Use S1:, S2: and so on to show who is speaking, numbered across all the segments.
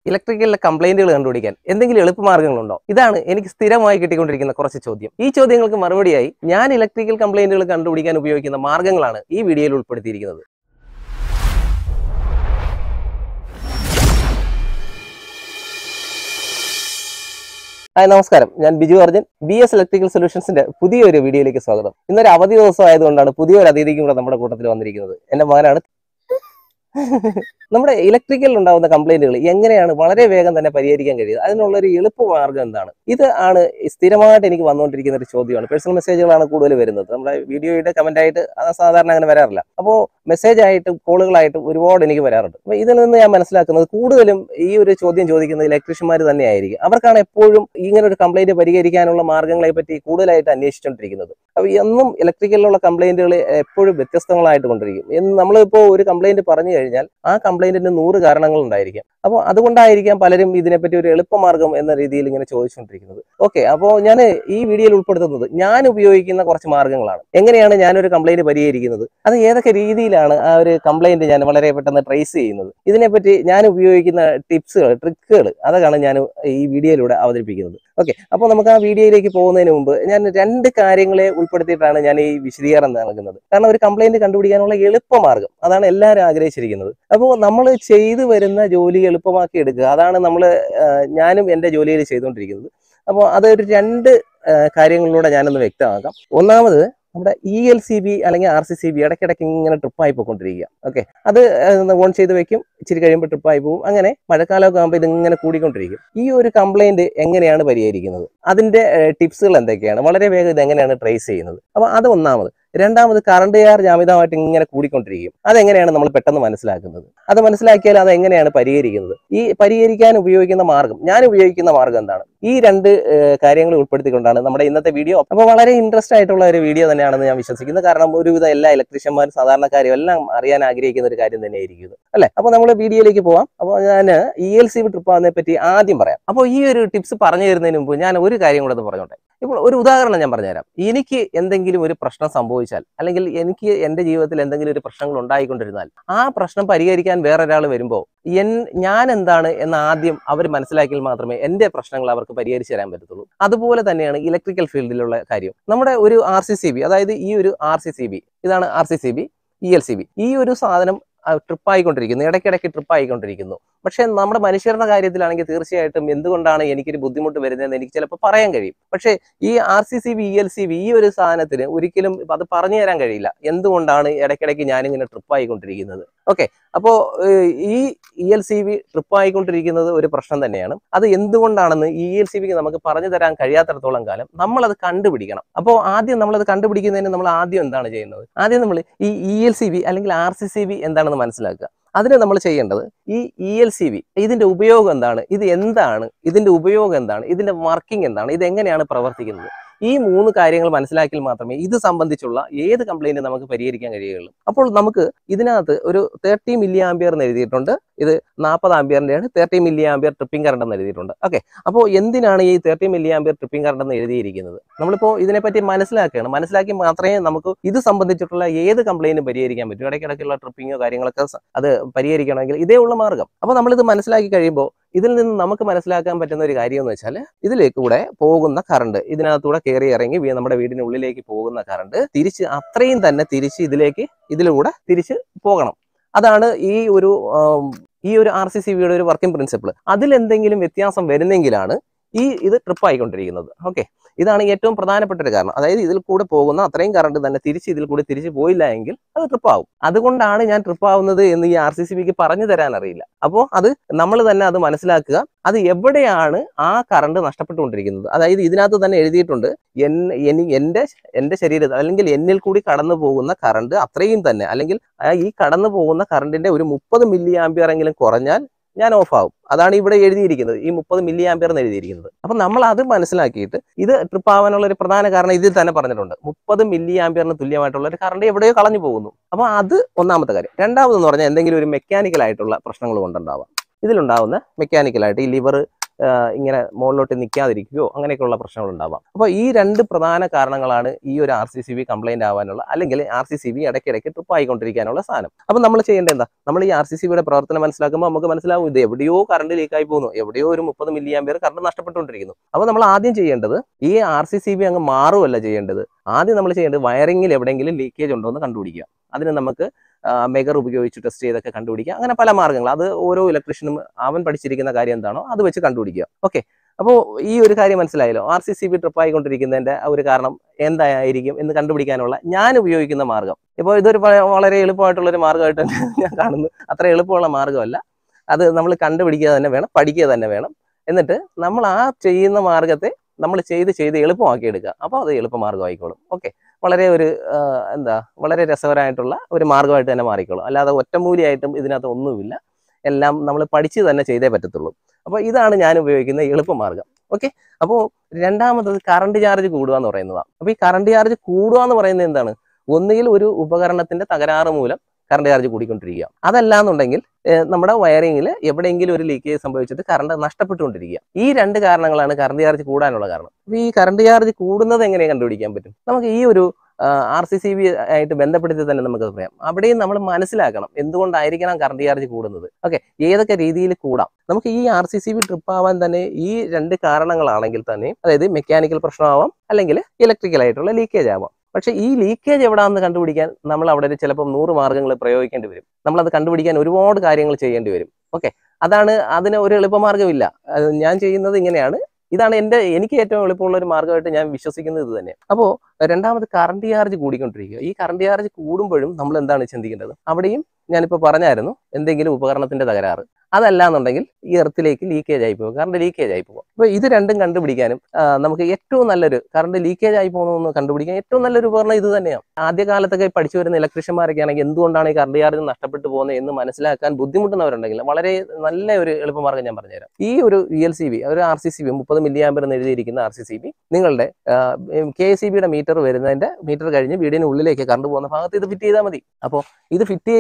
S1: ഇലക്ട്രിക്കലിലെ കംപ്ലൈന്റുകൾ കണ്ടുപിടിക്കാൻ എന്തെങ്കിലും എളുപ്പമാർഗ്ഗങ്ങളുണ്ടോ ഇതാണ് എനിക്ക് സ്ഥിരമായി കിട്ടിക്കൊണ്ടിരിക്കുന്ന കുറച്ച് ചോദ്യം ഈ ചോദ്യങ്ങൾക്ക് മറുപടിയായി ഞാൻ ഇലക്ട്രിക്കൽ കംപ്ലൈന്റുകൾ കണ്ടുപിടിക്കാൻ ഉപയോഗിക്കുന്ന മാർഗ്ഗങ്ങളാണ് ഈ വീഡിയോയിൽ ഉൾപ്പെടുത്തിയിരിക്കുന്നത് ഹായ് നമസ്കാരം ഞാൻ Biju Arjun B S electrical സൊല്യൂഷൻസിന്റെ പുതിയൊരു വീഡിയോയിലേക്ക് സ്വാഗതം ഇന്നൊരു അവധി ദിവസം ആയതുകൊണ്ടാണ് പുതിയൊരു അതിഥിക്കും കൂടെ നമ്മുടെ കൂട്ടത്തിൽ വന്നിരിക്കുന്നത് എന്റെ മകനാണ് നമ്മുടെ ഇലക്ട്രിക്കലിൽ ഉണ്ടാകുന്ന കംപ്ലൈന്റുകൾ എങ്ങനെയാണ് വളരെ വേഗം തന്നെ പരിഹരിക്കാൻ കഴിയുന്നത് അതിനുള്ള ഒരു എളുപ്പ മാർഗ്ഗം എന്താണ് ഇത് ആണ് സ്ഥിരമായിട്ട് എനിക്ക് വന്നുകൊണ്ടിരിക്കുന്ന ഒരു ചോദ്യമാണ് പേഴ്സണൽ മെസ്സേജുകളാണ് കൂടുതൽ വരുന്നത് നമ്മുടെ വീഡിയോയുടെ കമന്റ് ആയിട്ട് അത് സാധാരണ അങ്ങനെ വരാറില്ല അപ്പോൾ മെസ്സേജ് ആയിട്ടും കോളുകളായിട്ടും ഒരുപാട് എനിക്ക് വരാറുണ്ട് അപ്പോൾ ഇതിൽ നിന്ന് ഞാൻ മനസ്സിലാക്കുന്നത് കൂടുതലും ഈ ഒരു ചോദ്യം ചോദിക്കുന്നത് ഇലക്ട്രീഷ്യന്മാർ തന്നെയായിരിക്കും അവർക്കാണ് എപ്പോഴും ഇങ്ങനെ ഒരു കംപ്ലൈന്റ് പരിഹരിക്കാനുള്ള മാർഗ്ഗങ്ങളെ പറ്റി കൂടുതലായിട്ട് അന്വേഷിച്ചുകൊണ്ടിരിക്കുന്നത് അപ്പോൾ എന്നും ഇലക്ട്രിക്കലിലുള്ള കംപ്ലൈന്റുകൾ എപ്പോഴും വ്യത്യസ്തങ്ങളായിട്ട് കൊണ്ടിരിക്കും എന്ന് നമ്മളിപ്പോൾ ഒരു കംപ്ലൈന്റ് പറഞ്ഞു കഴിഞ്ഞാൽ ആ കംപ്ലൈന്റിന് നൂറ് കാരണങ്ങൾ ഉണ്ടായിരിക്കാം അപ്പോൾ അതുകൊണ്ടായിരിക്കാം പലരും ഇതിനെപ്പറ്റി ഒരു എളുപ്പമാർഗ്ഗം എന്ന രീതിയിൽ ഇങ്ങനെ ചോദിച്ചുകൊണ്ടിരിക്കുന്നത് ഓക്കെ അപ്പോൾ ഞാൻ ഈ വീഡിയോയിൽ ഉൾപ്പെടുത്തുന്നത് ഞാൻ ഉപയോഗിക്കുന്ന കുറച്ച് മാർഗ്ഗങ്ങളാണ് എങ്ങനെയാണ് ഞാനൊരു കംപ്ലൈന്റ് പരിഹരിക്കുന്നത് അത് ഏതൊക്കെ രീതിയിലാണ് ആ ഒരു കംപ്ലൈന്റ് ഞാൻ വളരെ പെട്ടെന്ന് ട്രേസ് ചെയ്യുന്നത് ഇതിനെപ്പറ്റി ഞാൻ ഉപയോഗിക്കുന്ന ടിപ്സുകൾ ട്രിക്കുകൾ അതൊക്കെയാണ് ഞാൻ ഈ വീഡിയോയിലൂടെ അവതരിപ്പിക്കുന്നത് ഓക്കെ അപ്പോൾ നമുക്ക് ആ വീഡിയോയിലേക്ക് പോകുന്നതിന് മുമ്പ് ഞാൻ രണ്ട് കാര്യങ്ങളെ ഉൾപ്പെടുത്തിയിട്ടാണ് ഞാൻ ഈ വിശദീകരണം നൽകുന്നത് കാരണം ഒരു കംപ്ലൈന്റ് കണ്ടുപിടിക്കാനുള്ള എളുപ്പമാർഗ്ഗം അതാണ് എല്ലാവരും ആഗ്രഹിച്ചിരിക്കുന്നത് അപ്പോൾ നമ്മൾ ചെയ്തു വരുന്ന ജോലി എളുപ്പമാക്കി എടുക്കുക അതാണ് നമ്മൾ ഞാനും എൻ്റെ ജോലിയിൽ ചെയ്തുകൊണ്ടിരിക്കുന്നത് അപ്പോൾ അതൊരു രണ്ട് ആ, കാര്യങ്ങളിലൂടെ ഞാനൊന്ന് വ്യക്തമാക്കാം ഒന്നാമത് നമ്മുടെ ഇ എൽ സി ബി അല്ലെങ്കിൽ ആർ സി സി ബി ഇടയ്ക്കിടയ്ക്ക് ഇങ്ങനെ ട്രിപ്പായി പോയിക്കൊണ്ടിരിക്കുക ഓക്കെ അത് ഓൺ ചെയ്ത് വെക്കും ഇച്ചിരി കഴിയുമ്പോൾ ട്രിപ്പായി പോകും അങ്ങനെ മഴക്കാലമൊക്കെ ആകുമ്പോൾ ഇതിങ്ങനെ കൂടിക്കൊണ്ടിരിക്കും ഈ ഒരു കംപ്ലൈന്റ് എങ്ങനെയാണ് പരിഹരിക്കുന്നത് അതിന്റെ ടിപ്സുകൾ എന്തൊക്കെയാണ് വളരെ വേഗം ഇത് എങ്ങനെയാണ് ട്രേസ് ചെയ്യുന്നത് അപ്പോൾ അത് ഒന്നാമത് രണ്ടാമത് കറണ്ട് ചാർജ് അമിതമായിട്ട് ഇങ്ങനെ കൂടിക്കൊണ്ടിരിക്കും അതെങ്ങനെയാണ് നമ്മൾ പെട്ടെന്ന് മനസ്സിലാക്കുന്നത് അത് മനസ്സിലാക്കിയാൽ അത് എങ്ങനെയാണ് പരിഹരിക്കുന്നത് ഈ പരിഹരിക്കാൻ ഉപയോഗിക്കുന്ന മാർഗം ഞാൻ ഉപയോഗിക്കുന്ന മാർഗം എന്താണ് ഈ രണ്ട് ഏഹ്, കാര്യങ്ങൾ ഉൾപ്പെടുത്തിക്കൊണ്ടാണ് നമ്മുടെ ഇന്നത്തെ വീഡിയോ അപ്പോൾ വളരെ ഇൻട്രസ്റ്റ് ആയിട്ടുള്ള ഒരു വീഡിയോ തന്നെയാണെന്ന് ഞാൻ വിശ്വസിക്കുന്നു കാരണം ഒരുവിധ എല്ലാ ഇലക്ട്രീഷ്യന്മാരും സാധാരണക്കാരും എല്ലാം അറിയാൻ ആഗ്രഹിക്കുന്ന ഒരു കാര്യം തന്നെയായിരിക്കും ഇത് അല്ലെ അപ്പോൾ നമ്മൾ വീഡിയോയിലേക്ക് പോവാം അപ്പോൾ ഞാൻ ഇ എൽ സി ട്രിപ്പ് ആവുന്നതിനെ പറ്റി ആദ്യം പറയാം അപ്പോൾ ഈ ഒരു ടിപ്സ് പറഞ്ഞു തരുന്നതിന് മുമ്പ് ഞാൻ ഒരു കാര്യം കൂടെ ഒന്ന് പറഞ്ഞോട്ടെ ഇപ്പോൾ ഒരു ഉദാഹരണം ഞാൻ പറഞ്ഞുതരാം എനിക്ക് എന്തെങ്കിലും ഒരു പ്രശ്നം സംഭവിച്ചാൽ അല്ലെങ്കിൽ എനിക്ക് എൻ്റെ ജീവിതത്തിൽ എന്തെങ്കിലും ഒരു പ്രശ്നങ്ങൾ ഉണ്ടായിക്കൊണ്ടിരുന്നാൽ ആ പ്രശ്നം പരിഹരിക്കാൻ വേറൊരാൾ വരുമ്പോൾ എൻ ഞാൻ എന്താണ് എന്ന് ആദ്യം അവർ മനസ്സിലാക്കിയാൽ മാത്രമേ എൻ്റെ പ്രശ്നങ്ങൾ അവർക്ക് പരിഹരിച്ചു തരാൻ പറ്റത്തുള്ളൂ അതുപോലെ തന്നെയാണ് ഇലക്ട്രിക്കൽ ഫീൽഡിലുള്ള കാര്യം നമ്മുടെ ഒരു ആർ സി സി ബി അതായത് ഈ ഒരു ആർ സി സി ബി ഇതാണ് R C C B E L C B ഈ ഒരു സാധനം ട്രിപ്പ് ആയിക്കൊണ്ടിരിക്കുന്നു ഇടയ്ക്കിടയ്ക്ക് ട്രിപ്പ് ആയിക്കൊണ്ടിരിക്കുന്നു പക്ഷേ നമ്മുടെ മനുഷ്യരുടെ കാര്യത്തിലാണെങ്കിൽ തീർച്ചയായിട്ടും എന്തുകൊണ്ടാണ് എനിക്കൊരു ബുദ്ധിമുട്ട് വരുന്നതെന്ന് എനിക്ക് ചിലപ്പോൾ പറയാൻ കഴിയും പക്ഷേ ഈ R C C B E L C B ഈ ഒരു സാധനത്തിന് ഒരിക്കലും അത് പറഞ്ഞു തരാൻ കഴിയില്ല എന്തുകൊണ്ടാണ് ഇടയ്ക്കിടയ്ക്ക് ഞാനിങ്ങനെ ട്രിപ്പ് ആയിക്കൊണ്ടിരിക്കുന്നത് ഓക്കെ അപ്പോൾ ഈ E L C B trip ആയിക്കൊണ്ടിരിക്കുന്നത് ഒരു പ്രശ്നം തന്നെയാണ് അത് എന്തുകൊണ്ടാണെന്ന് ഇ എൽ സി ബിക്ക് നമുക്ക് പറഞ്ഞു തരാൻ കഴിയാത്തിടത്തോളം കാലം നമ്മളത് കണ്ടുപിടിക്കണം അപ്പോൾ ആദ്യം നമ്മളത് കണ്ടുപിടിക്കുന്നതിന് നമ്മൾ ആദ്യം എന്താണ് ചെയ്യുന്നത് ആദ്യം നമ്മൾ ഈ ഇ എൽ സി ബി അല്ലെങ്കിൽ ആർ സി സി ബി എന്താണെന്ന് മനസ്സിലാക്കുക അതിന് നമ്മൾ ചെയ്യേണ്ടത് ഈ ഇ എൽ സി ബി ഇതിന്റെ ഉപയോഗം എന്താണ് ഇത് എന്താണ് ഇതിന്റെ ഉപയോഗം എന്താണ് ഇതിന്റെ വർക്കിംഗ് എന്താണ് ഇത് എങ്ങനെയാണ് പ്രവർത്തിക്കുന്നത് ഈ മൂന്ന് കാര്യങ്ങൾ മനസ്സിലാക്കിയാൽ മാത്രമേ ഇത് സംബന്ധിച്ചുള്ള ഏത് കംപ്ലൈന്റ് നമുക്ക് പരിഹരിക്കാൻ കഴിയുകയുള്ളൂ അപ്പോൾ നമുക്ക് ഇതിനകത്ത് ഒരു തേർട്ടി മില്ലി ആംബിയർ എന്ന് എഴുതിയിട്ടുണ്ട് ഇത് നാൽപ്പത് ആംബിയറിന്റെയാണ് thirty milli ampere tripping current എന്ന് എഴുതിയിട്ടുണ്ട് ഓക്കെ അപ്പോൾ എന്തിനാണ് ഈ thirty milli ampere tripping current എന്ന് എഴുതിയിരിക്കുന്നത് നമ്മളിപ്പോൾ ഇതിനെപ്പറ്റി മനസ്സിലാക്കുകയാണ് മനസ്സിലാക്കി മാത്രമേ നമുക്ക് ഇത് സംബന്ധിച്ചിട്ടുള്ള ഏത് കംപ്ലൈന്റും പരിഹരിക്കാൻ പറ്റൂ ഇടയ്ക്കിടയ്ക്കുള്ള ട്രിപ്പിങ്ങോ കാര്യങ്ങളൊക്കെ സ- അത് പരിഹരിക്കണമെങ്കിൽ ഇതേ ഉള്ള മാർഗം അപ്പോൾ നമ്മളിത് മനസ്സിലാക്കി കഴിയുമ്പോൾ ഇതിൽ നിന്ന് നമുക്ക് മനസ്സിലാക്കാൻ പറ്റുന്ന ഒരു കാര്യം എന്ന് വെച്ചാൽ ഇതിലേക്ക് കൂടെ പോകുന്ന കറണ്ട് ഇതിനകത്തൂടെ കയറി ഇറങ്ങി വീ- നമ്മുടെ വീടിനുള്ളിലേക്ക് പോകുന്ന കറണ്ട് തിരിച്ച് അത്രയും തന്നെ തിരിച്ച് ഇതിലേക്ക് ഇതിലൂടെ തിരിച്ച് പോകണം അതാണ് ഈ ഒരു ആം, ഈ ഒരു ആർ സി സി ബിയുടെ ഒരു വർക്കിംഗ് പ്രിൻസിപ്പിൾ അതിലെന്തെങ്കിലും വ്യത്യാസം വരുന്നെങ്കിലാണ് ഈ ഇത് ട്രിപ്പ് ആയിക്കൊണ്ടിരിക്കുന്നത് ഓക്കെ ഇതാണ് ഏറ്റവും പ്രധാനപ്പെട്ട ഒരു കാരണം അതായത് ഇതിൽ കൂടെ പോകുന്ന അത്രയും കറണ്ട് തന്നെ തിരിച്ച് ഇതിൽ കൂടെ തിരിച്ച് പോയില്ല എങ്കിൽ അത് ട്രിപ്പ് ആവും അതുകൊണ്ടാണ് ഞാൻ ട്രിപ്പ് ആവുന്നത് എന്ന് ഈ ആർ സി സി ബിക്ക് പറഞ്ഞു തരാൻ അറിയില്ല അപ്പോൾ അത് നമ്മൾ തന്നെ അത് മനസ്സിലാക്കുക അത് എവിടെയാണ് ആ കറണ്ട് നഷ്ടപ്പെട്ടുകൊണ്ടിരിക്കുന്നത് അതായത് ഇതിനകത്ത് തന്നെ എഴുതിയിട്ടുണ്ട് എൻ എനി- എൻ്റെ എൻ്റെ ശരീരത്തിൽ അല്ലെങ്കിൽ എന്നിൽ കൂടി കടന്നു പോകുന്ന കറണ്ട് അത്രയും തന്നെ അല്ലെങ്കിൽ ആ ഈ കടന്നു പോകുന്ന കറണ്ടിന്റെ ഒരു മുപ്പത് മില്ലി ആംബിയർ എങ്കിലും കുറഞ്ഞാൽ ഞാൻ ഓഫ് ആവും അതാണ് ഇവിടെ എഴുതിയിരിക്കുന്നത് ഈ മുപ്പത് മില്ലി ആംബിയർ എന്ന് എഴുതിയിരിക്കുന്നത് അപ്പൊ നമ്മൾ അത് മനസ്സിലാക്കിയിട്ട് ഇത് ട്രിപ്പ് ആവാനുള്ള ഒരു പ്രധാന കാരണം ഇതിൽ തന്നെ പറഞ്ഞിട്ടുണ്ട് മുപ്പത് മില്ലി ആംബിയറിന് തുല്യമായിട്ടുള്ള ഒരു കറണ്ട് എവിടെയോ കളഞ്ഞു പോകുന്നു അപ്പൊ അത് ഒന്നാമത്തെ കാര്യം രണ്ടാമതെന്ന് പറഞ്ഞാൽ എന്തെങ്കിലും ഒരു മെക്കാനിക്കൽ ആയിട്ടുള്ള പ്രശ്നങ്ങൾ കൊണ്ടുണ്ടാവാം ഇതിലുണ്ടാവുന്ന മെക്കാനിക്കലായിട്ട് ഈ ലിവർ ആ, ഇങ്ങനെ മുകളിലോട്ട് നിൽക്കാതിരിക്കുകയോ അങ്ങനെയൊക്കെയുള്ള പ്രശ്നങ്ങൾ ഉണ്ടാവാം അപ്പോൾ ഈ രണ്ട് പ്രധാന കാരണങ്ങളാണ് ഈ ഒരു R C C B complaint ആവാനുള്ള അല്ലെങ്കിൽ ആർ സി സി ബി ഇടയ്ക്കിടയ്ക്ക് ട്രിപ്പ് ആയിക്കൊണ്ടിരിക്കാനുള്ള സാധനം അപ്പോൾ നമ്മൾ ചെയ്യേണ്ടത് എന്താ നമ്മൾ ഈ ആർ സി സി ബിയുടെ പ്രവർത്തനം മനസ്സിലാക്കുമ്പോൾ നമുക്ക് മനസ്സിലാവും ഇത് എവിടെയോ കറണ്ട് ലീക്കായി പോകുന്നു എവിടെയോ ഒരു മുപ്പത് മില്ലി ആംബിയർ കറണ്ട് നഷ്ടപ്പെട്ടുകൊണ്ടിരിക്കുന്നു അപ്പോൾ നമ്മൾ ആദ്യം ചെയ്യേണ്ടത് ഈ ആർ സി സി ബി അങ്ങ് മാറുമല്ല ചെയ്യേണ്ടത് ആദ്യം നമ്മൾ ചെയ്യേണ്ടത് വയറിങ്ങിൽ എവിടെയെങ്കിലും ലീക്കേജ് ഉണ്ടോ എന്ന് കണ്ടുപിടിക്കുക അതിന് നമുക്ക് മെഗർ ഉപയോഗിച്ച് ടെസ്റ്റ് ചെയ്തൊക്കെ കണ്ടുപിടിക്കുക അങ്ങനെ പല മാർഗ്ഗങ്ങൾ അത് ഓരോ ഇലക്ട്രീഷ്യനും അവൻ പഠിച്ചിരിക്കുന്ന കാര്യം എന്താണോ അത് വെച്ച് കണ്ടുപിടിക്കുക ഓക്കെ അപ്പോൾ ഈ ഒരു കാര്യം മനസ്സിലായല്ലോ R C C B trip ആയിക്കൊണ്ടിരിക്കുന്നതിന്റെ ആ ഒരു കാരണം എന്തായിരിക്കും എന്ന് കണ്ടുപിടിക്കാനുള്ള ഞാൻ ഉപയോഗിക്കുന്ന മാർഗം ഇപ്പോൾ ഇതൊരു പ- വളരെ എളുപ്പമായിട്ടുള്ള ഒരു മാർഗ്ഗമായിട്ട് തന്നെ ഞാൻ കാണുന്നു അത്ര എളുപ്പമുള്ള മാർഗ്ഗമല്ല അത് നമ്മൾ കണ്ടുപിടിക്കുക തന്നെ വേണം പഠിക്കുക തന്നെ വേണം എന്നിട്ട് നമ്മൾ ആ ചെയ്യുന്ന മാർഗത്തെ നമ്മൾ ചെയ്ത് ചെയ്ത് എളുപ്പമാക്കി എടുക്കുക അപ്പോൾ അത് എളുപ്പമാർഗ്ഗമായിക്കോളും ഓക്കെ വളരെ ഒരു ആ, എന്താ വളരെ രസകരമായിട്ടുള്ള ഒരു മാർഗ്ഗമായിട്ട് തന്നെ മാറിക്കോളും അല്ലാതെ ഒറ്റമൂലിയായിട്ടും ഇതിനകത്ത് ഒന്നുമില്ല എല്ലാം നമ്മൾ പഠിച്ച് തന്നെ ചെയ്തേ പറ്റത്തുള്ളൂ അപ്പോൾ ഇതാണ് ഞാൻ ഉപയോഗിക്കുന്ന എളുപ്പമാർഗ്ഗം ഓക്കെ അപ്പോൾ രണ്ടാമത്തത് കറണ്ട് ചാർജ് കൂടുക എന്ന് പറയുന്നതാണ് അപ്പോൾ ഈ കറണ്ട് ചാർജ് കൂടുക എന്ന് പറയുന്നത് എന്താണ് ഒന്നുകിൽ ഒരു ഉപകരണത്തിന്റെ തകരാറ് മൂലം കറണ്ട് ചാർജ് കൂടിക്കൊണ്ടിരിക്കുക അതല്ല എന്നുണ്ടെങ്കിൽ ഏഹ്, നമ്മുടെ വയറിങ്ങിൽ എവിടെയെങ്കിലും ഒരു ലീക്കേജ് സംഭവിച്ചിട്ട് കറണ്ട് നഷ്ടപ്പെട്ടുകൊണ്ടിരിക്കുക ഈ രണ്ട് കാരണങ്ങളാണ് കറണ്ട് ചാർജ് കൂടാനുള്ള കാരണം അപ്പോൾ ഈ കറണ്ട് ചാർജ് കൂടുന്നത് എങ്ങനെ കണ്ടുപിടിക്കാൻ പറ്റും നമുക്ക് ഈ ഒരു ആർ സി സി ബി ആയിട്ട് ബന്ധപ്പെടുത്തി തന്നെ നമുക്ക് പറയാം അവിടെയും നമ്മൾ മനസ്സിലാക്കണം എന്തുകൊണ്ടായിരിക്കണം കറണ്ട് ചാർജ് കൂടുന്നത് ഓക്കെ ഏതൊക്കെ രീതിയിൽ കൂടാം നമുക്ക് ഈ R C C B trip ആവാൻ തന്നെ ഈ രണ്ട് കാരണങ്ങളാണെങ്കിൽ തന്നെ അതായത് മെക്കാനിക്കൽ പ്രശ്നമാവാം അല്ലെങ്കിൽ ഇലക്ട്രിക്കൽ ആയിട്ടുള്ള ലീക്കേജ് ആവാം പക്ഷേ ഈ ലീക്കേജ് എവിടാന്ന് കണ്ടുപിടിക്കാൻ നമ്മൾ അവിടെ ഒരു ചിലപ്പോൾ നൂറ് മാർഗ്ഗങ്ങൾ പ്രയോഗിക്കേണ്ടി വരും നമ്മളത് കണ്ടുപിടിക്കാൻ ഒരുപാട് കാര്യങ്ങൾ ചെയ്യേണ്ടി വരും ഓക്കെ അതാണ് അതിന് ഒരു എളുപ്പമാർഗ്ഗമില്ല അത് ഞാൻ ചെയ്യുന്നത് ഇങ്ങനെയാണ് ഇതാണ് എൻ്റെ എനിക്ക് ഏറ്റവും എളുപ്പമുള്ള ഒരു മാർഗ്ഗമായിട്ട് ഞാൻ വിശ്വസിക്കുന്നത് ഇത് തന്നെ അപ്പോൾ രണ്ടാമത് കറണ്ട് ചാർജ് കൂടിക്കൊണ്ടിരിക്കുക ഈ കറണ്ട് ചാർജ് കൂടുമ്പോഴും നമ്മൾ എന്താണ് ചിന്തിക്കേണ്ടത് അവിടെയും ഞാനിപ്പോൾ പറഞ്ഞായിരുന്നു എന്തെങ്കിലും ഉപകരണത്തിന്റെ തകരാറ് അതല്ല എന്നുണ്ടെങ്കിൽ ഈ എർത്തിലേക്ക് ലീക്കേജ് ആയി പോകും കറണ്ട് ലീക്കേജ് ആയി പോകും അപ്പോൾ ഇത് രണ്ടും കണ്ടുപിടിക്കാനും ആ, നമുക്ക് ഏറ്റവും നല്ലൊരു കറണ്ട് ലീക്കേജ് ആയി പോകുന്നതെന്ന് കണ്ടുപിടിക്കാൻ ഏറ്റവും നല്ലൊരു ഉപകരണം ഇത് തന്നെയാണ് ആദ്യകാലത്തൊക്കെ പഠിച്ചു വരുന്ന ഇലക്ട്രീഷ്യന്മാരൊക്കെ ആണെങ്കിൽ എന്തുകൊണ്ടാണ് ഈ കറണ്ട് ചാർജ് നഷ്ടപ്പെട്ടു പോകുന്നത് എന്ന് മനസ്സിലാക്കാൻ ബുദ്ധിമുട്ടുന്നവരുണ്ടെങ്കിൽ വളരെ നല്ല ഒരു എളുപ്പമാർഗ്ഗം ഞാൻ പറഞ്ഞുതരാം ഈ ഒരു ഇ എൽ സി ബി ഒരു ആർ സി സി ബി മുപ്പത് മില്ലി ആമ്പർ എന്ന് എഴുതിയിരിക്കുന്ന ആർ സി സി ബി നിങ്ങളുടെ കെ സി ബിയുടെ മീറ്റർ വരുന്നതിന്റെ മീറ്റർ കഴിഞ്ഞ് വീടിന് ഉള്ളിലേക്ക് കറണ്ട് പോകുന്ന ഭാഗത്ത് ഇത് ഫിറ്റ് ചെയ്താൽ മതി അപ്പോൾ ഇത് ഫിറ്റ്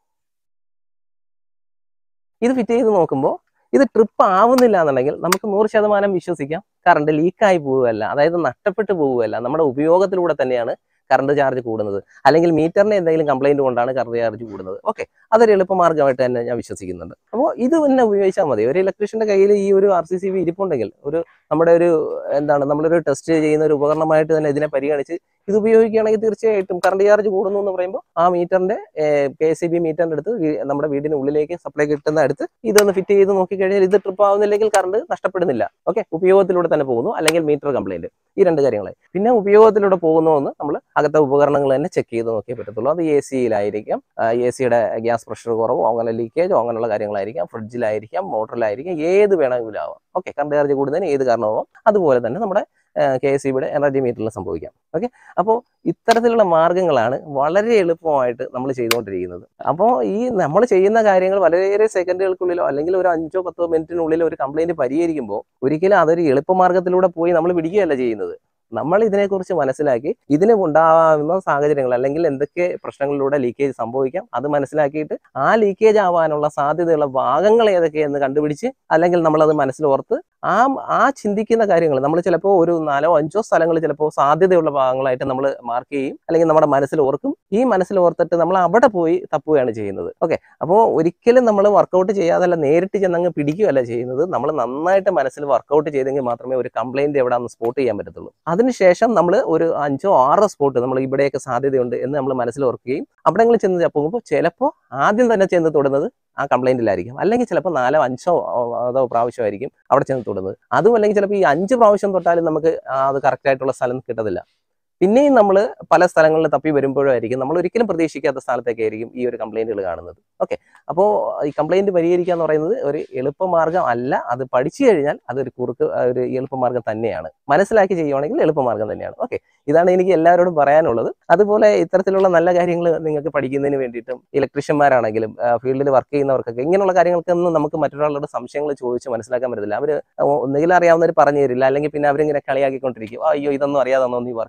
S1: ഇത് ഫിറ്റ് ചെയ്ത് നോക്കുമ്പോൾ ഇത് ട്രിപ്പ് ആവുന്നില്ല എന്നുണ്ടെങ്കിൽ നമുക്ക് നൂറ് ശതമാനം വിശ്വസിക്കാം കറണ്ട് ലീക്കായി പോവുകയല്ല അതായത് നഷ്ടപ്പെട്ടു പോവുകയല്ല നമ്മുടെ ഉപയോഗത്തിലൂടെ തന്നെയാണ് കറണ്ട് ചാർജ് കൂടുന്നത് അല്ലെങ്കിൽ മീറ്ററിന് എന്തെങ്കിലും കംപ്ലൈന്റ് കൊണ്ടാണ് കറണ്ട് ചാർജ് കൂടുന്നത് ഓക്കെ അതൊരു എളുപ്പമാർഗ്ഗമായിട്ട് തന്നെ ഞാൻ വിശ്വസിക്കുന്നുണ്ട് അപ്പോൾ ഇത് തന്നെ ഉപയോഗിച്ചാൽ മതി ഒരു ഇലക്ട്രീഷ്യന്റെ കയ്യിൽ ഈ ഒരു ആർ സി സി ബി ഇരിപ്പുണ്ടെങ്കിൽ ഒരു നമ്മുടെ ഒരു എന്താണ് നമ്മളൊരു ടെസ്റ്റ് ചെയ്യുന്ന ഒരു ഉപകരണമായിട്ട് തന്നെ ഇതിനെ പരിഗണിച്ച് ഇത് ഉപയോഗിക്കുകയാണെങ്കിൽ തീർച്ചയായിട്ടും കറണ്ട് ചാർജ് കൂടുന്നു എന്ന് പറയുമ്പോൾ ആ മീറ്ററിന്റെ കെ സി ബി മീറ്ററിന്റെ അടുത്ത് വീ- നമ്മുടെ വീടിന് ഉള്ളിലേക്ക് സപ്ലൈ കിട്ടുന്ന അടുത്ത് ഇതൊന്ന് ഫിറ്റ് ചെയ്ത് നോക്കിക്കഴിഞ്ഞാൽ ഇത് ട്രിപ്പ് ആവുന്നില്ലെങ്കിൽ കറണ്ട് നഷ്ടപ്പെടുന്നില്ല ഓക്കെ ഉപയോഗത്തിലൂടെ തന്നെ പോകുന്നു അല്ലെങ്കിൽ മീറ്റർ കംപ്ലൈന്റ് ഈ രണ്ട് കാര്യങ്ങളെ പിന്നെ ഉപയോഗത്തിലൂടെ പോകുന്നു എന്ന് നമ്മൾ അകത്തെ ഉപകരണങ്ങൾ തന്നെ ചെക്ക് ചെയ്ത് നോക്കിയേ പറ്റത്തുള്ളൂ അത് എ സിയിലായിരിക്കാം എ സിയുടെ ഗ്യാസ് പ്രഷർ കുറവോ അങ്ങനെ ലീക്കേജോ അങ്ങനെയുള്ള കാര്യങ്ങളായിരിക്കാം ഫ്രിഡ്ജിലായിരിക്കാം മോട്ടറിലായിരിക്കാം ഏത് വേണമെങ്കിലും ആവാം ഓക്കെ കറണ്ട് ചാർജ് കൂടുന്നതിന് ഏത് കാരണമാവാം അതുപോലെ തന്നെ നമ്മുടെ കെ എസ് സിയുടെ എനർജി മീറ്ററിൽ സംഭവിക്കാം ഓക്കെ അപ്പോൾ ഇത്തരത്തിലുള്ള മാർഗങ്ങളാണ് വളരെ എളുപ്പമായിട്ട് നമ്മൾ ചെയ്തുകൊണ്ടിരിക്കുന്നത് അപ്പോൾ ഈ നമ്മൾ ചെയ്യുന്ന കാര്യങ്ങൾ വളരെ സെക്കൻഡുകൾക്കുള്ളിലോ അല്ലെങ്കിൽ ഒരു അഞ്ചോ പത്തോ മിനിറ്റിനുള്ളിലോ ഒരു കംപ്ലൈന്റ് പരിഹരിക്കുമ്പോൾ ഒരിക്കലും അതൊരു എളുപ്പമാർഗത്തിലൂടെ പോയി നമ്മൾ പിടിക്കുകയല്ല ചെയ്യുന്നത് നമ്മൾ ഇതിനെക്കുറിച്ച് മനസ്സിലാക്കി ഇതിന് ഉണ്ടാവുന്ന സാഹചര്യങ്ങൾ അല്ലെങ്കിൽ എന്തൊക്കെ പ്രശ്നങ്ങളിലൂടെ ലീക്കേജ് സംഭവിക്കാം അത് മനസ്സിലാക്കിയിട്ട് ആ ലീക്കേജ് ആവാനുള്ള സാധ്യതയുള്ള ഭാഗങ്ങൾ ഏതൊക്കെയെന്ന് കണ്ടുപിടിച്ച് അല്ലെങ്കിൽ നമ്മളത് മനസ്സിലോർത്ത് ആ ആ ചിന്തിക്കുന്ന കാര്യങ്ങൾ നമ്മൾ ചിലപ്പോൾ ഒരു നാലോ അഞ്ചോ സ്ഥലങ്ങൾ ചിലപ്പോൾ സാധ്യതയുള്ള ഭാഗങ്ങളായിട്ട് നമ്മൾ മാർക്ക് ചെയ്യും അല്ലെങ്കിൽ നമ്മുടെ മനസ്സിൽ ഓർക്കും ഈ മനസ്സിൽ ഓർത്തിട്ട് നമ്മൾ അവിടെ പോയി തപ്പുകയാണ് ചെയ്യുന്നത് ഓക്കെ അപ്പോൾ ഒരിക്കലും നമ്മൾ വർക്കൗട്ട് ചെയ്യാതല്ല നേരിട്ട് ചെന്നങ്ങ് പിടിക്കുകയല്ല ചെയ്യുന്നത് നമ്മൾ നന്നായിട്ട് മനസ്സിൽ വർക്കൗട്ട് ചെയ്തെങ്കിൽ മാത്രമേ ഒരു കംപ്ലൈന്റ് എവിടെയാണെന്ന് സ്പോട്ട് ചെയ്യാൻ പറ്റത്തുള്ളൂ അതിനുശേഷം നമ്മൾ ഒരു അഞ്ചോ ആറോ സ്പോട്ട് നമ്മൾ ഇവിടെയൊക്കെ സാധ്യതയുണ്ട് എന്ന് നമ്മൾ മനസ്സിൽ ഓർക്കുകയും അവിടെങ്ങളിൽ ചെന്ന് പോകുമ്പോൾ ചിലപ്പോൾ ആദ്യം തന്നെ ചെന്ന് തൊടുന്നത് ആ കംപ്ലൈന്റിലായിരിക്കും അല്ലെങ്കിൽ ചിലപ്പോൾ നാലോ അഞ്ചോ അതോ പ്രാവശ്യമായിരിക്കും അവിടെ ചെന്ന് തൊടുന്നത് അതും അല്ലെങ്കിൽ ചിലപ്പോൾ ഈ അഞ്ച് പ്രാവശ്യം തൊട്ടാലും നമുക്ക് ആ അത് കറക്റ്റ് ആയിട്ടുള്ള സ്ഥലം കിട്ടത്തില്ല പിന്നെയും നമ്മൾ പല സ്ഥലങ്ങളിൽ തപ്പി വരുമ്പോഴായിരിക്കും നമ്മൾ ഒരിക്കലും പ്രതീക്ഷിക്കാത്ത സ്ഥലത്തൊക്കെയായിരിക്കും ഈ ഒരു കംപ്ലൈന്റുകൾ കാണുന്നത് ഓക്കെ അപ്പോൾ ഈ കംപ്ലൈന്റ് പരിഹരിക്കുക എന്ന് പറയുന്നത് ഒരു എളുപ്പമാർഗ്ഗം അല്ല അത് പഠിച്ചു കഴിഞ്ഞാൽ അതൊരു കുറുക്ക് ഒരു എളുപ്പമാർഗ്ഗം തന്നെയാണ് മനസ്സിലാക്കി ചെയ്യുവാണെങ്കിൽ എളുപ്പമാർഗ്ഗം തന്നെയാണ് ഓക്കെ ഇതാണ് എനിക്ക് എല്ലാവരോടും പറയാനുള്ളത് അതുപോലെ ഇത്തരത്തിലുള്ള നല്ല കാര്യങ്ങൾ നിങ്ങൾക്ക് പഠിക്കുന്നതിന് വേണ്ടിയിട്ടും ഇലക്ട്രീഷ്യന്മാരാണെങ്കിലും ഫീൽഡിൽ വർക്ക് ചെയ്യുന്നവർക്കൊക്കെ ഇങ്ങനെയുള്ള കാര്യങ്ങൾക്കൊന്നും നമുക്ക് മറ്റൊരാളുടെ സംശയങ്ങൾ ചോദിച്ച് മനസ്സിലാക്കാൻ പറ്റത്തില്ല അവർ ഒന്നുകിൽ അറിയാവുന്നവർ പറഞ്ഞു തരില്ല അല്ലെങ്കിൽ പിന്നെ അവരിങ്ങനെ കളിയാക്കിക്കൊണ്ടിരിക്കും "ആ, അയ്യോ ഇതൊന്നും അറിയാതെന്നോ നീ വർക്ക് ചെയ്യുന്നത്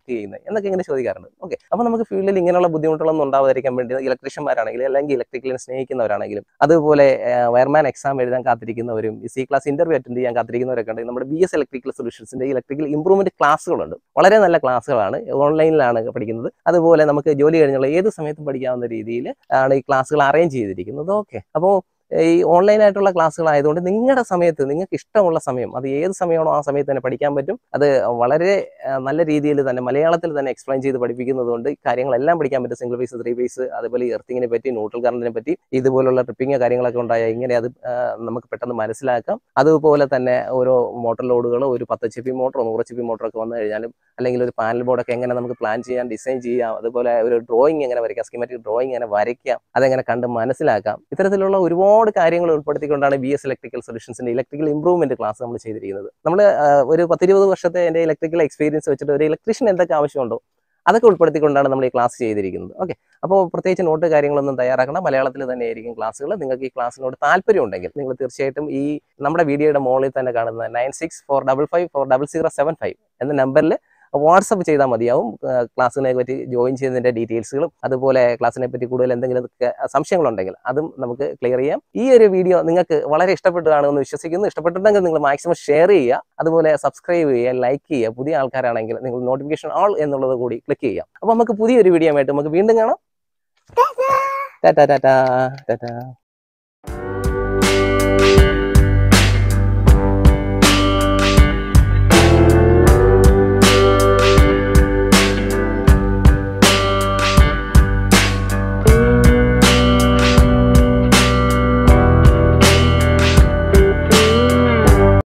S1: എന്നൊക്കെ ഇങ്ങനെ ചോദിക്കാറുണ്ട് ഓക്കെ അപ്പോൾ നമുക്ക് ഫീൽഡിൽ ഇങ്ങനെയുള്ള ബുദ്ധിമുട്ടുകളൊന്നും ഉണ്ടാവാതിരിക്കാൻ വേണ്ടി ഇലക്ട്രീഷ്യന്മാരാണെങ്കിലും അല്ലെങ്കിൽ ഇലക്ട്രിക്കലിനെ സ്നേഹിക്കുന്നവരാണെങ്കിലും അതുപോലെ വയർമാൻ എക്സാം എഴുതാൻ കാത്തിരിക്കുന്നവരും സി ക്ലാസ് ഇന്റർവ്യൂ അറ്റൻഡ് ചെയ്യാൻ കാത്തിരിക്കുന്നവരൊക്കെ ഉണ്ട് നമ്മുടെ ബി എസ് ഇലക്ട്രിക്കൽ സൊല്യൂഷൻസിന്റെ ഇലക്ട്രിക്കൽ ഇംപ്രൂവ്മെന്റ് ക്ലാസ്സുകളുണ്ട് വളരെ നല്ല ക്ലാസ്സുകളാണ് ഓൺലൈനിലാണ് പഠിക്കുന്നത് അതുപോലെ നമുക്ക് ജോലി കഴിഞ്ഞുള്ള ഏത് സമയത്തും പഠിക്കാവുന്ന രീതിയിൽ ആണ് ഈ ക്ലാസ്സുകൾ അറേഞ്ച് ചെയ്തിരിക്കുന്നത് ഓക്കെ അപ്പോൾ ഈ ഓൺലൈൻ ആയിട്ടുള്ള ക്ലാസ്സുകൾ ആയതുകൊണ്ട് നിങ്ങളുടെ സമയത്ത് നിങ്ങൾക്ക് ഇഷ്ടമുള്ള സമയം അത് ഏത് സമയമാണോ ആ സമയത്ത് തന്നെ പഠിക്കാൻ പറ്റും അത് വളരെ ആ, നല്ല രീതിയിൽ തന്നെ മലയാളത്തിൽ തന്നെ എക്സ്പ്ലെയിൻ ചെയ്ത് പഠിപ്പിക്കുന്നത് കൊണ്ട് ഈ കാര്യങ്ങളെല്ലാം പഠിക്കാൻ പറ്റും സിംഗിൾ ഫേസ് ത്രീ ഫേസ് അതുപോലെ എർത്തിങ്ങിനെ പറ്റി ന്യൂട്രൽ കറണ്ടിനെ പറ്റി ഇതുപോലുള്ള ട്രിപ്പിംഗ് കാര്യങ്ങളൊക്കെ ഉണ്ടായാൽ ഇങ്ങനെ അത് ആ, നമുക്ക് പെട്ടെന്ന് മനസ്സിലാക്കാം അതുപോലെ തന്നെ ഓരോ മോട്ടോർ ലോഡുകൾ ഒരു പത്ത് എച്ച് പി മോട്ടറോ നൂറ് എച്ച് പി മോട്ടറോ ഒക്കെ വന്നു കഴിഞ്ഞാലും അല്ലെങ്കിൽ ഒരു പാനൽ ബോർഡൊക്കെ എങ്ങനെ നമുക്ക് പ്ലാൻ ചെയ്യാം ഡിസൈൻ ചെയ്യാം അതുപോലെ ഒരു ഡ്രോയിങ് എങ്ങനെ വരയ്ക്കാം സ്കീമാറ്റിക് ഡ്രോയിങ് എങ്ങനെ വരയ്ക്കാം അതെങ്ങനെ കണ്ട് മനസ്സിലാക്കാം ഇത്തരത്തിലുള്ള ഒരുപാട് കാര്യങ്ങൾ ഉൾപ്പെടുത്തിക്കൊണ്ടാണ് ബി എസ് ഇലക്ട്രിക്കൽ സൊല്യൂഷൻസിന്റെ ഇലക്ട്രിക്കൽ ഇംപ്രൂവ്മെന്റ് ക്ലാസ് നമ്മൾ ചെയ്തിരിക്കുന്നത് നമ്മൾ ഒരു പത്തിരുപത് വർഷത്തെ എൻ്റെ ഇലക്ട്രിക്കൽ എക്സ്പീരിയൻസ് വെച്ചിട്ട് ഒരു ഇലക്ട്രീഷ്യൻ എന്തൊക്കെ ആവശ്യമുണ്ടോ അതൊക്കെ ഉൾപ്പെടുത്തിക്കൊണ്ടാണ് നമ്മൾ ഈ ക്ലാസ് ചെയ്തിരിക്കുന്നത് ഓക്കെ അപ്പോൾ പ്രത്യേകിച്ച് നോട്ട് കാര്യങ്ങളൊന്നും തയ്യാറാക്കണം മലയാളത്തിൽ തന്നെ ആയിരിക്കും ക്ലാസ്സുകൾ നിങ്ങൾക്ക് ഈ ക്ലാസ്സിനോട് താല്പര്യം ഉണ്ടെങ്കിൽ നിങ്ങൾ തീർച്ചയായിട്ടും ഈ നമ്മുടെ വീഡിയോയുടെ മുകളിൽ തന്നെ കാണുന്ന nine six four double five four double zero seven five എന്ന നമ്പറിൽ വാട്സപ്പ് ചെയ്താൽ മതിയാവും ആ, ക്ലാസ്സിനെ പറ്റി ജോയിൻ ചെയ്യുന്നതിന്റെ ഡീറ്റെയിൽസുകളും അതുപോലെ ക്ലാസ്സിനെ പറ്റി കൂടുതൽ എന്തെങ്കിലും ഒക്കെ സംശയങ്ങളുണ്ടെങ്കിൽ അതും നമുക്ക് ക്ലിയർ ചെയ്യാം ഈ ഒരു വീഡിയോ നിങ്ങൾക്ക് വളരെ ഇഷ്ടപ്പെട്ടു കാണുമെന്ന് വിശ്വസിക്കുന്നു ഇഷ്ടപ്പെട്ടിട്ടുണ്ടെങ്കിൽ നിങ്ങൾ മാക്സിമം ഷെയർ ചെയ്യുക അതുപോലെ സബ്സ്ക്രൈബ് ചെയ്യുക ലൈക്ക് ചെയ്യുക പുതിയ ആൾക്കാരാണെങ്കിൽ നിങ്ങൾ നോട്ടിഫിക്കേഷൻ ഓൾ എന്നുള്ളത് കൂടി ക്ലിക്ക് ചെയ്യാം അപ്പോൾ നമുക്ക് പുതിയൊരു വീഡിയോ ആയിട്ട് നമുക്ക് വീണ്ടും കാണാം ടാറ്റാ ടാറ്റാ ടാറ്റാ